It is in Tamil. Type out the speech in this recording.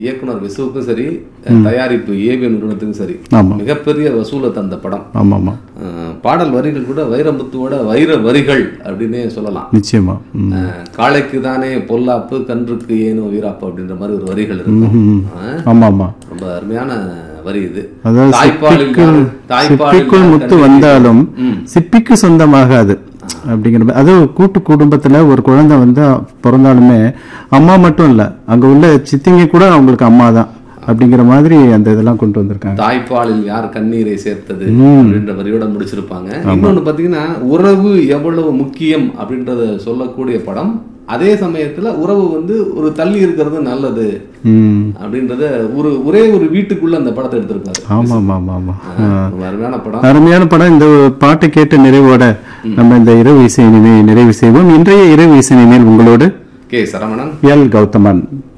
இயக்குனர் விசுவுக்கும் சரி தயாரிப்பு ஏவிஎம் நிறுவனத்துக்கும் சரி ஆமா மிகப்பெரிய வசூலை தந்த படம் ஆமா ஆமா அஹ், பாடல் வரிகள் கூட வைரமுத்துவோட வைர வரிகள் அப்படின்னே சொல்லலாம் நிச்சயமா ம். அஹ், காளைக்கு தானே பொல்லாப்பு கன்றுக்கு ஏனோ வீராப்பு அப்படின்ற மாதிரி ஒரு வரிகள் இருக்கும் ம். அஹ், ஆமா ஆமா ரொம்ப அருமையான வரி இது அதாவது தாய்ப்பாலில் சிப்பிக்குள் யார்- தாய்ப்பாலில் சிப்பிக்குள் யார் முத்து கண்ணீர் வந்தாலும் ம். சிப்பிக்கு சொந்தமாகாது அப்படிங்கிற மாதிரி அது கூட்டு குடும்பத்துல ஒரு குழந்தை வந்து பிறந்தாலுமே அம்மா மட்டும் இல்ல அங்க உள்ள சித்திங்க கூட அவங்களுக்கு அம்மா தான் அப்படிங்கிற மாதிரி அந்த இதெல்லாம் கொண்டு வந்திருக்காங்க தாய்ப்பாலில் யார் கண்ணீரை சேர்த்தது அப்படின்ற வரியோட முடிச்சிருப்பாங்க இன்னொன்னு பாத்தீங்கன்னா உறவு எவ்வளவு முக்கியம் அப்படின்றத சொல்லக்கூடிய படம் அதே சமயத்துல உறவு வந்து ஒரு தள்ளி இருக்கிறது நல்லது ம் அப்படின்றத ஒரு ஒரே ஒரு வீட்டுக்குள்ள அந்த படத்தை எடுத்திருக்காரு ஆமா ஆமா ஆமா ஆமா ஆ. ரொம்ப அருமையான படம் அருமையான படம் இந்த பாட்டை கேட்ட நிறைவோட நம்ம இந்த இரவு இசை இனிமே நிறைவு செய்வோம் இன்றைய இரவு இசை இனிமேல் உங்களோடு கே சரவணன் எல் கௌதமன்